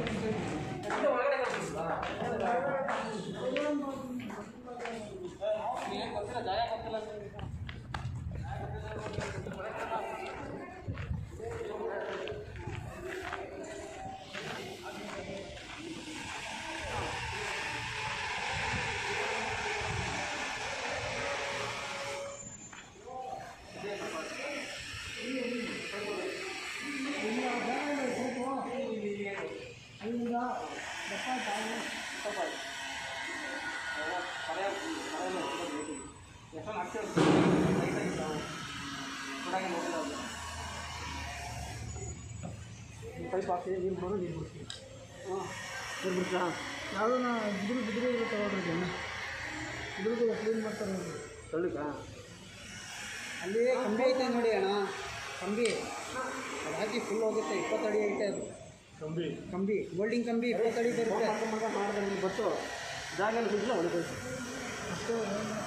Pipe ಹಾಕ್ತೀವಿ ನೀರು ಬರೋ ನೀರು ಬಿಡ್ತೀವಿ ಹಾಂ ನೀರು ಬಿಡ್ತಾ ಯಾವುದೋ ನಾ ಬಿದಿರು ಬಿದಿರು ಇರೋ ತಗೊಳ್ರಿ ಅಣ್ಣ ಬಿದಿರು ಕ್ಲೀನ್ ಮಾಡ್ತಾರೆ ನೋಡಿ ಸೊಳ್ಳಿಕಾ ಅಲ್ಲಿ ಕಂಬಿ ಐತೆ ನೋಡಿ ಅಣ್ಣ ಕಂಬಿ ಅದು ಹಾಕಿ ಫುಲ್ ಹೋಗುತ್ತೆ ಇಪ್ಪತ್ತಡಿ ಐತೆ ಅದು ಕಂಬಿ ಕಂಬಿ ಗೋಲ್ಡಿಂಗ್ ಕಂಬಿ ಇಪ್ಪತ್ತಡಿ ಬರುತ್ತೆ ಮಗ ಮಾಡಿದ್ರೆ ನೀವು ಬಸ್ಸು ಜಾಗ ಎಲ್ಲ ಸಿಗಲಿಲ್ಲ ಒಳಗೆ ಅಷ್ಟು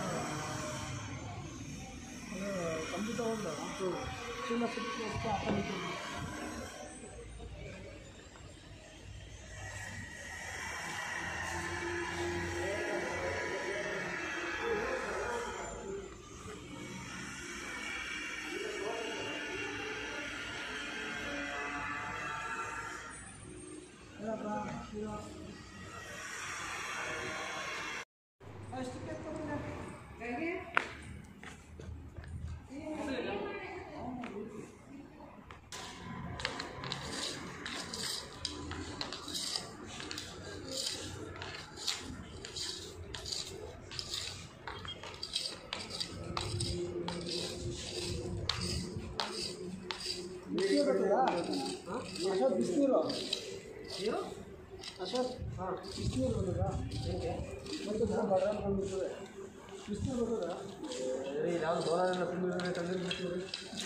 ಅದು ಕಂಬಿ ತಗೊಂಡು ಚೀಲ ಸುತ್ತಿ ಅಷ್ಟು ಹಾಕೊಂಡಿದ್ದು ಅಶೋಕ್ ಬಿಸಿನೀರು ನೀರು ಅಶೋಕ್ ಹಾಂ ಬಿಸಿನೀರು ಬಂದದಾ ಹೆಂಗೆ ಮತ್ತು ಬಡ ಬಂದಿರ್ತದೆ ಬಿಸಿನೀರು ಬಂದದ ಸರಿ ಯಾವ್ದು ಸೋಲಾರೆಲ್ಲ ತುಂಬಿದ್ರೆ ತಂದಿರು ಬಿಡ್ತೀವಿ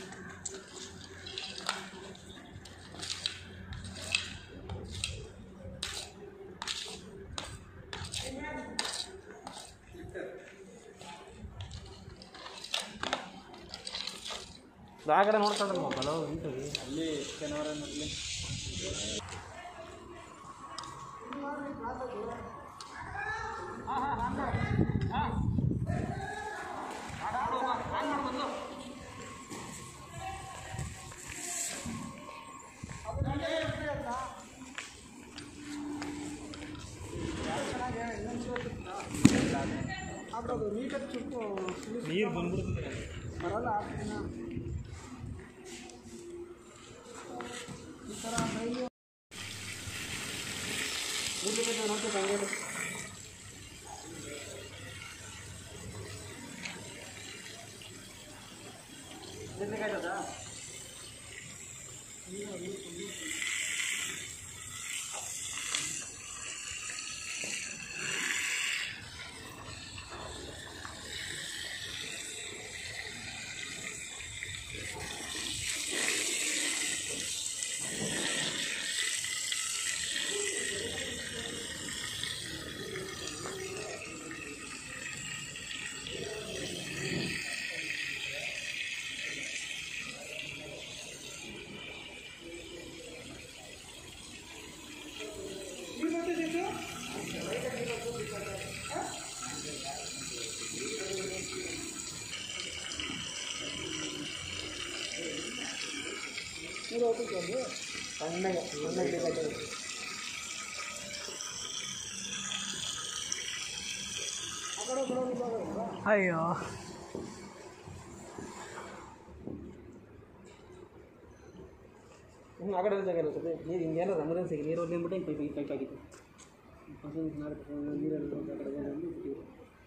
ಆ ಕಡೆ ನೋಡ್ಕೊಂಡ್ರೆ ಮಕ್ಕಳು ನೀಟಾಗಿ ಅಲ್ಲಿ ಶನಿವಾರ ನೋಡಲಿ ಅದು ನೀಟಾಗಿ ಚುಟ್ಟು ನೀರು ಬಂದ್ಬಿಡ್ತದೆ ಬರಲ್ಲ ಆಗ್ತೀನ ಈ ಥರ ಡೈಲಿ ನೋಡ್ತೀವಿ ಹಂಗೆ ಬೇಕಾಯ್ತದಾ ನೀರು ಹೋಗ್ತಿತ್ತು ಅಲ್ಲಿ ಸಣ್ಣಗೆ ಸಣ್ಣಗೆ ಬೇಕಾಯ್ತದೆ ಆ ಕಡೆ ಬಿಡೋ ವಿಭಾಗ ಇಲ್ವಾ ಅಯ್ಯೋ ಹ್ಞೂ ಆ ಕಡೆ ಜಾಗ ಇಲ್ಲ ಸರ್ ನೀರು ಹಿಂಗೇನಾದ್ರು ಎಮರ್ಜೆನ್ಸಿಗೆ ನೀರು ಹೋಗ್ಬಿಟ್ಟು ಈ ಪೈಪ್ ಈ ಪೈಪ್ ಆಗಿತ್ತು ಫಸಲು ಮಾಡಿ ನೀರೆಲ್ಲ ಆ ಕಡೆ ಬಂದು ಬಿಟ್ಟಿದ್ರು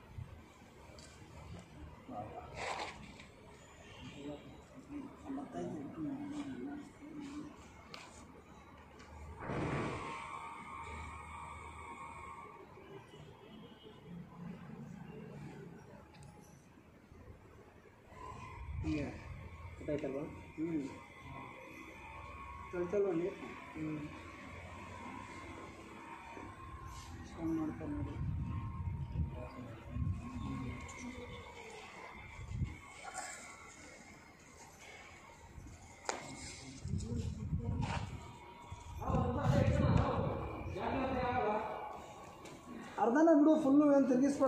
ಹೀಗೆ ಗೊತ್ತಾಯ್ತಲ್ವಾ ಹ್ಞೂ ಚಲ್ಚಲ್ವ ನೀರು ಹ್ಞೂ ಸ್ಕ್ಯಾನ್ ಮಾಡ್ತಾರೆ ನೋಡಿ ಅರ್ಧನ ಬಿಡು ಫುಲ್ಲು ಏನು ತಿರುಗಿಸ್ಬೇಡ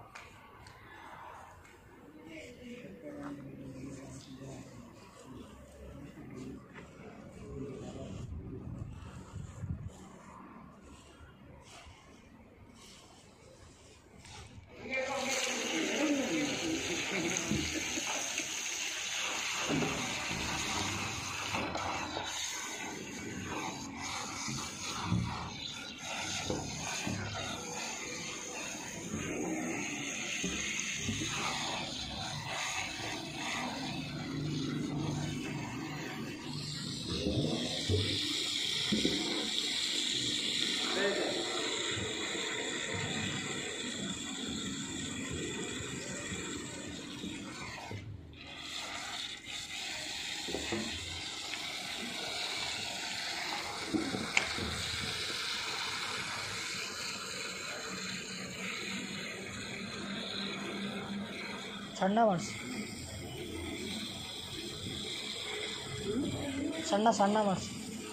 ಸಣ್ಣ ಮಾಡಿಸಿ ಸಣ್ಣ ಸಣ್ಣ ಮಾಡಿಸಿ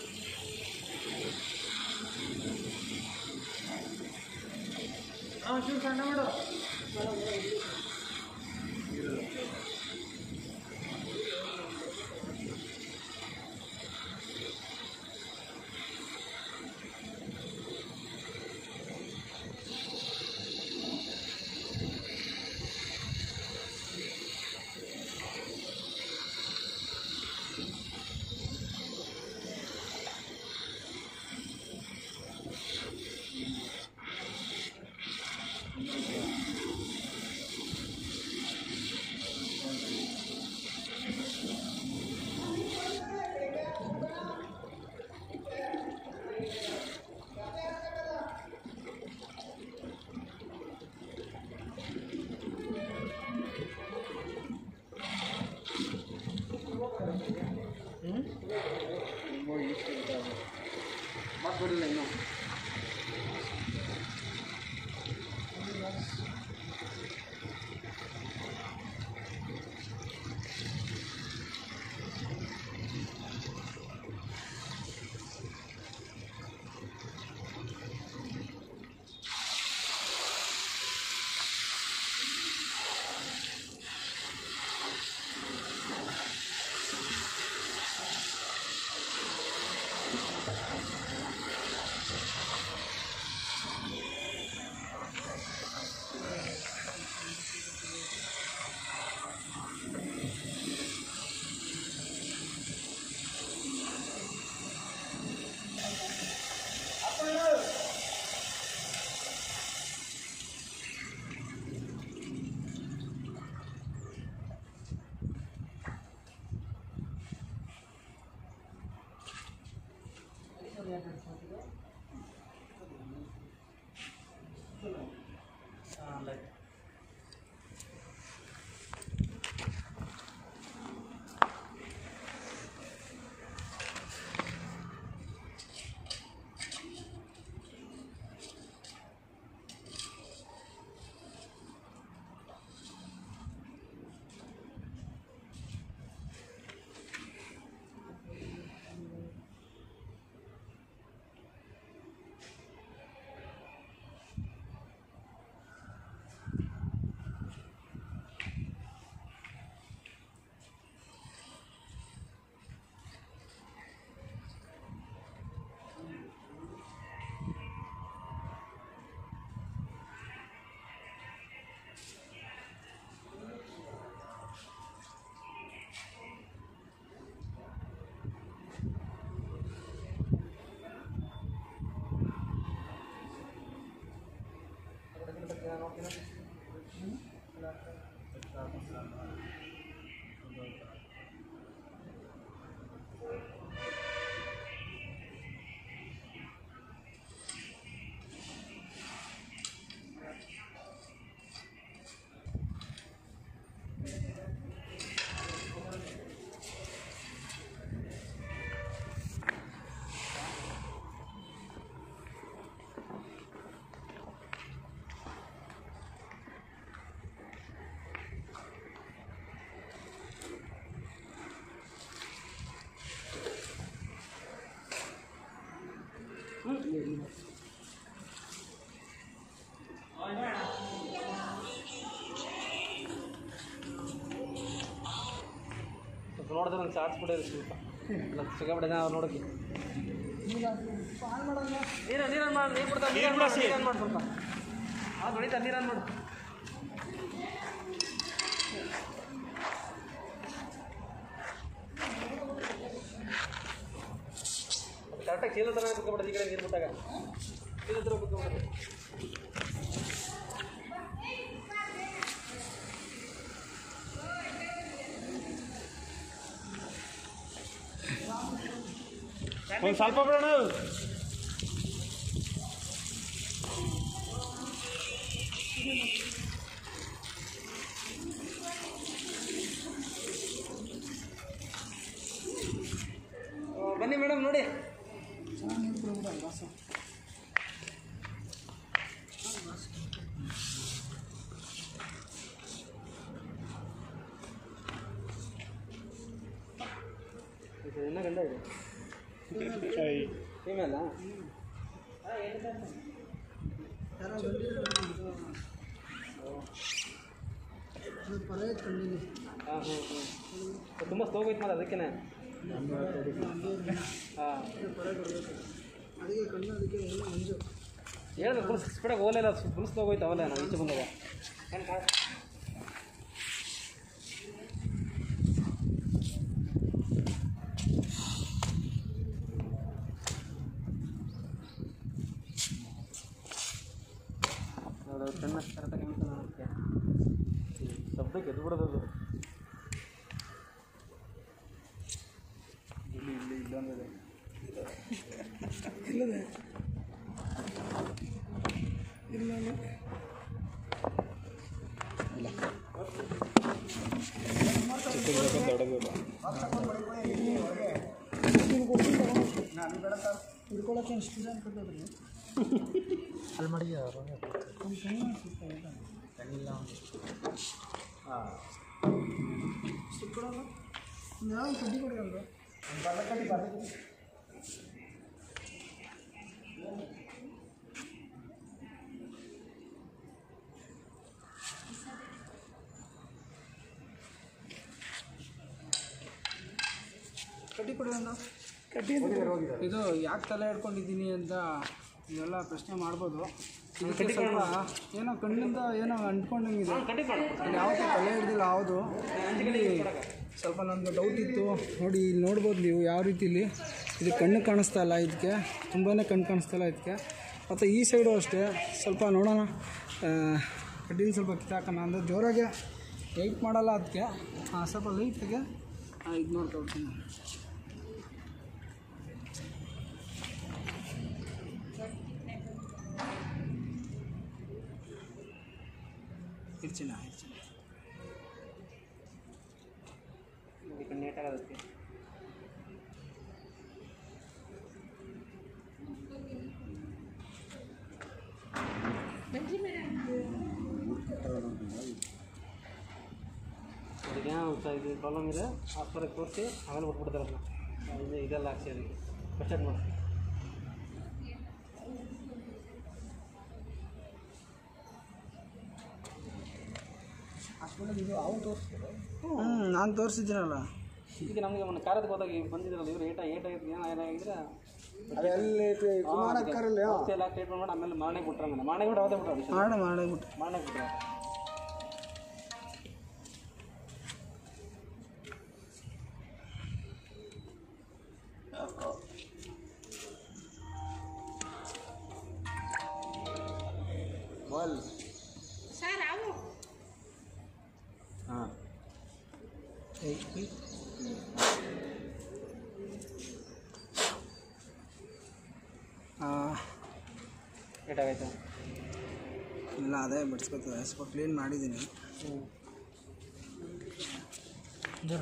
ಹಾಂ ಶಿವ ಸಣ್ಣ ಮಾಡು ಮಾಡ್ಕೊಡಿಲ್ಲ ಇನ್ನೂ ಸ್ವಲ್ಪ ನೋಡಿದ್ರೆ ನಂಗೆ ಚಾರ್ಜ್ ಕೂಡ ಸ್ವಲ್ಪ ಇಲ್ಲ ಸಿಗಾಬಿಡ ಅವ್ರು ನೋಡೋಕ್ಕೆ ನೀರು ನೀರನ್ನು ಮಾಡಿ ನೀರು ಬಿಡ್ತಾ ನೀರು ಮಾಡಿ ನೀರನ್ನು ಮಾಡಿ ಸ್ವಲ್ಪ ಅದು ಹೊಡಿತಾ ನೀರನ್ನು ಮಾಡು ಕರೆಕ್ಟಾಗಿ ಚೀಲ ಥರ ಬಿಟ್ಕೊಬಿಡೋದು ಈ ಕಡೆ ನೀರು ಬಿಟ್ಟಾಗ ಚೀಲ ಥರ ಬಿಟ್ಕೊಬಿಡೋದು ಒಂದು ಸ್ವಲ್ಪ ಬಿಡೋಣ ಬನ್ನಿ ಮೇಡಮ್ ನೋಡಿ ಇದು ಹೆಣ್ಣ ಗಂಡ ಇದೆ ಫೀಮೇಲಾ ಯಾರೋ ಬಂದಿದ್ರು ಪರವಾಗಿ ಕಂಡಿನಿ ಹಾಂ ಹ್ಞೂ ಹ್ಞೂ ತುಂಬ ಸ್ಲೋಗೋಯ್ತು ಮಾಡ ಅದಕ್ಕೇ ಹಾಂ ಪರವಾಗಿ ಬರಬೇಕು ಅದಕ್ಕೆ ಕಣ್ಣು ಅದಕ್ಕೆ ಎಲ್ಲ ಮಂಜು ಹೇಳಿದ್ರೆ ಫುಲ್ ಸ್ಪೀಡಾಗಿ ಹೋಗಲಿಲ್ಲ ಫುಲ್ ಸ್ಲೋಗೋಯ್ತು ಅವಲ್ಲ ನಾವು ಈಚೆ ಬಂದಾಗ ಅದು ಕಣ್ಣ ಕರೆಕ್ಟಾಗಿ ಕಾಣ್ತದೆ ಅದಕ್ಕೆ ಶಬ್ದಕ್ಕೆ ಎದ್ದು ಬಿಡೋದು ಅದು ಇಲ್ಲಿ ಇಲ್ಲಿ ಇಲ್ಲೊಂದಿದೆ ಇಲ್ಲದೆ ಇಲ್ಲ ಹಿಡ್ಕೊಳಕ್ಕೆ ಎಷ್ಟು ಜನ ಕಟ್ಟೋದ್ರಿ ಅಲ್ಲಿ ಮಾಡಿ ನಮ್ಮ ಕಣ್ಣು ಅನ್ಸುತ್ತೆ ಆಯ್ತಾ? ಇಷ್ಟು ಕೊಡೋಲ್ಲ ಒಂದು ಯಾವ ಕಡ್ಡಿ ಕೊಡಿ ಒಂದು ಕಡ್ಡಿ ಕಡ್ಡಿ ಕಡ್ಡಿ ಕೊಡಿ ಒಂದು ಕಡ್ಡಿ ಇದು ಯಾಕೆ ತಲೆ ಹಿಡ್ಕೊಂಡಿದ್ದೀನಿ ಅಂತ ನೀವೆಲ್ಲ ಪ್ರಶ್ನೆ ಮಾಡ್ಬೋದು ಇದಕ್ಕೆ ಸ್ವಲ್ಪ ಏನೋ ಕಣ್ಣಿಂದ ಏನೋ ಅಂಟ್ಕೊಂಡಂಗಿದೆ ಕಟ್ಟಿ ಮಾಡು ಅಲ್ಲಿ ಯಾವುದು ತಲೆ ಹಿಡ್ದಿಲ್ಲ ಯಾವುದು ಇಲ್ಲಿ ಸ್ವಲ್ಪ ನನಗೆ ಡೌಟ್ ಇತ್ತು ನೋಡಿ ಇಲ್ಲಿ ನೋಡ್ಬೋದು ನೀವು ಯಾವ ರೀತಿಲಿ ಇದು ಕಣ್ಣು ಕಾಣಿಸ್ತಾ ಇಲ್ಲ ಇದಕ್ಕೆ ತುಂಬಾ ಕಣ್ಣು ಕಾಣಿಸ್ತಾ ಇಲ್ಲ ಇದಕ್ಕೆ ಮತ್ತು ಈ ಸೈಡು ಅಷ್ಟೇ ಸ್ವಲ್ಪ ನೋಡೋಣ ಕಡ್ಡಿನ ಸ್ವಲ್ಪ ಕಿತ್ತಾಕೋಣ ಅಂದರೆ ಜೋರಾಗೆ ಲೈಟ್ ಮಾಡಲ್ಲ ಅದಕ್ಕೆ ಸ್ವಲ್ಪ ಲೈಟಿಗೆ ಇದು ಮಾಡ್ಕೊಳ್ತೀನಿ ಇರ್ಚಿನ ಇರ್ಚಿನ ಇದಕ್ಕೆ ನೀಟಾಗೋದಕ್ಕೆ ಅದಕ್ಕೆ ಏನೋ ಇದು ಪ್ರಾಬ್ಲಮ್ ಇದೆ ಆಸ್ಪತ್ರೆಗೆ ತೋರಿಸಿ ಆಮೇಲೆ ಬಿಟ್ಬಿಡ್ತಾರಲ್ಲ ಇದು ಇದೆಲ್ಲ ಹಾಕ್ಸಿ ಅದಕ್ಕೆ ಪಶ್ಚಾತ್ ಮಾಡಿ ಹ್ಞೂ ನಾನು ತೋರಿಸಿದ್ದೀನಲ್ಲ ಈಗ ನಮಗೆ ಒಂದು ಕಾರದ ಹೋದಾಗ ಈಗ ಬಂದಿದ್ರಲ್ಲ ಇವ್ರು ಏಟ ಏಟ ಏನೋ ಏನಾಗಿದ್ರೆ ಅಲ್ಲಿ ಕುಮಾರಕ್ಕರಲ್ಲಿ ಎಲ್ಲ ಟ್ರೀಟ್ಮೆಂಟ್ ಮಾಡಿ ಆಮೇಲೆ ಮಾರ್ನೆ ಬಿಟ್ರೆ ಆಮೇಲೆ ಮಾರ್ನೆ ಬಿಟ್ಟು ಅವತ್ತೇ ಬಿಟ್ರೆ ಮಾಡ ಮಾಡಿಬಿಟ್ಟು ಮಾರ್ನೆ ಬಿಟ್ರೆ ಹಾಂ ಏಟಾಗೈತೆ ಇಲ್ಲ ಅದೇ ಬಿಡಿಸ್ಕೊತದೆ ಸ್ವಲ್ಪ ಕ್ಲೀನ್ ಮಾಡಿದ್ದೀನಿ ಹ್ಞೂ ದೂರ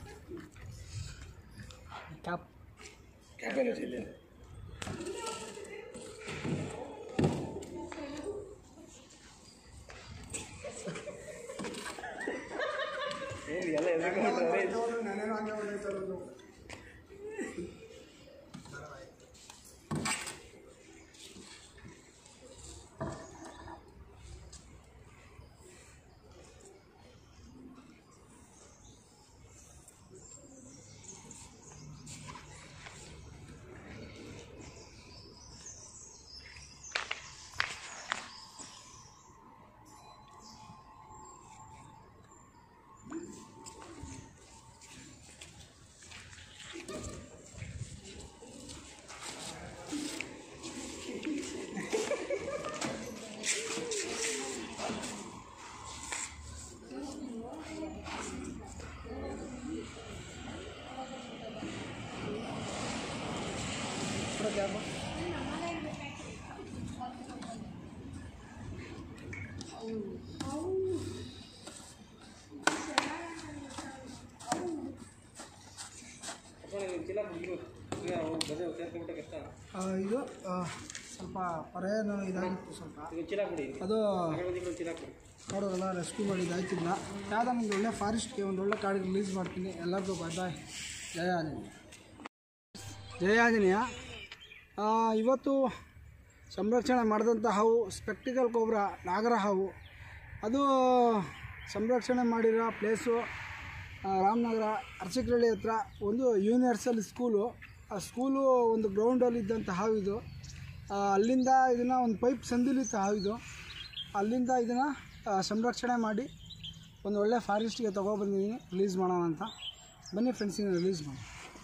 ಕ್ಯಾಪ್ ಕ್ಯಾಪಲ್ಲಿ ಎಲ್ಲ ಎದ್ರುಕೊಂಡ್ರೆ ನಾನೇನೋ ಹಂಗೆ ಹೊಡೆಯ್ತಾರದು ಕ್ಯಾಬ್ ಚೀಲ ಬಿಡ್ಬೇಕು ಈಗ ಗದೆ ಸೇರ್ಕೊಂಡ್ಬಿಟ್ಟೆ ಕಷ್ಟ ಆ, ಇದು ಆ, ಸ್ವಲ್ಪ ಪರೇನು ಇದಾಗಿತ್ತು ಸ್ವಲ್ಪ ಈಗ ಚೀಲ ಕೊಡಿ ಅದು ಒಂದು ಚೀಲ ಕೊಡಿ ನೋಡೋರಲ್ಲ ರೆಸ್ಕ್ಯೂ ಮಾಡಿದ್ದು ಆಯ್ತಿಲ್ಲ ಯಾವುದೋ ಒಂದು ಒಳ್ಳೆ ಫಾರೆಸ್ಟ್ಗೆ ಒಂದು ಒಳ್ಳೆ ಕಾಡಿಗೆ ರಿಲೀಸ್ ಮಾಡ್ತೀನಿ ಎಲ್ಲರಿಗೂ ಬಾಯ್ ಬಾಯ್ ಜಯ ಆಂಜನೇಯ ಜಯ ಆಂಜನೇಯ ಆ, ಇವತ್ತು ಸಂರಕ್ಷಣೆ ಮಾಡಿದಂಥ ಹಾವು ಸ್ಪೆಕ್ಟಿಕಲ್ ಕೊಬ್ರ ನಾಗರ ಹಾವು ಅದು ಸಂರಕ್ಷಣೆ ಮಾಡಿರೋ ಪ್ಲೇಸು ಆ, ರಾಮನಗರ ಅರಸಕರಳ್ಳಿ ಹತ್ರ ಒಂದು ಯೂನಿವರ್ಸಲ್ ಸ್ಕೂಲು ಆ ಸ್ಕೂಲು ಒಂದು ಗ್ರೌಂಡಲ್ಲಿ ಇದ್ದಂಥ ಹಾವಿದು ಆ, ಅಲ್ಲಿಂದ ಇದನ್ನು ಒಂದು ಪೈಪ್ ಸಂದಿಲಿತ್ತು ಹಾವಿದು ಅಲ್ಲಿಂದ ಇದನ್ನು ಸಂರಕ್ಷಣೆ ಮಾಡಿ ಒಂದು ಒಳ್ಳೆ ಫಾರೆಸ್ಟ್ಗೆ ತೊಗೊಬಂದಿದ್ದೀನಿ ರಿಲೀಸ್ ಮಾಡೋಣ ಅಂತ ಬನ್ನಿ ಫ್ರೆಂಡ್ಸ್ ಇದನ್ನು ರಿಲೀಸ್ ಮಾಡಿ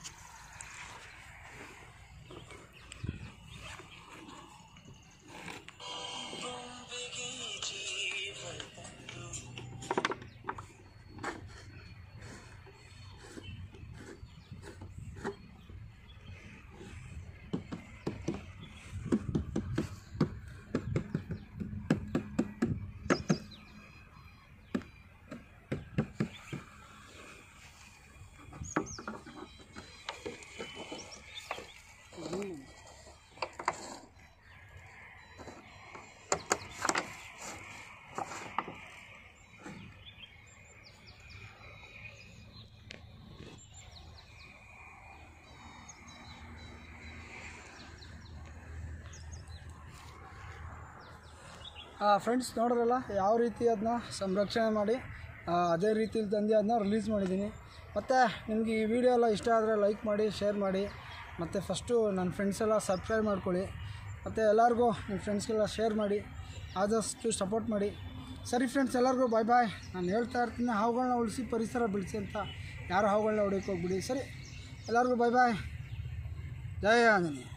ಫ್ರೆಂಡ್ಸ್ ನೋಡಿದ್ರಲ್ಲ ಯಾವ ರೀತಿ ಅದನ್ನ ಸಂರಕ್ಷಣೆ ಮಾಡಿ ಆ, ಅದೇ ರೀತಿಲಿ ತಂದು ಅದನ್ನ ರಿಲೀಸ್ ಮಾಡಿದ್ದೀನಿ ಮತ್ತು ನಿಮಗೆ ಈ ವಿಡಿಯೋ ಎಲ್ಲ ಇಷ್ಟ ಆದರೆ ಲೈಕ್ ಮಾಡಿ ಶೇರ್ ಮಾಡಿ ಮತ್ತು ಫಸ್ಟು ನನ್ನ ಫ್ರೆಂಡ್ಸ್ ಎಲ್ಲ ಸಬ್ಸ್ಕ್ರೈಬ್ ಮಾಡ್ಕೊಳ್ಳಿ ಮತ್ತು ಎಲ್ಲರಿಗೂ ನಿಮ್ಮ ಫ್ರೆಂಡ್ಸ್ಗೆಲ್ಲ ಶೇರ್ ಮಾಡಿ ಆದಷ್ಟು ಸಪೋರ್ಟ್ ಮಾಡಿ ಸರಿ ಫ್ರೆಂಡ್ಸ್ ಎಲ್ಲರಿಗೂ ಬಾಯ್ ಬಾಯ್ ನಾನು ಹೇಳ್ತಾ ಇರ್ತೀನಿ ಹಾವುಗಳನ್ನ ಉಳಿಸಿ ಪರಿಸರ ಬೆಳೆಸಿ ಅಂತ ಯಾರು ಹಾವುಗಳನ್ನ ಹೊಡೆಯೋಕೆ ಹೋಗ್ಬಿಡಿ ಸರಿ ಎಲ್ಲರಿಗೂ ಬಾಯ್ ಬಾಯ್ ಜಯ ಆಂಜನೇಯ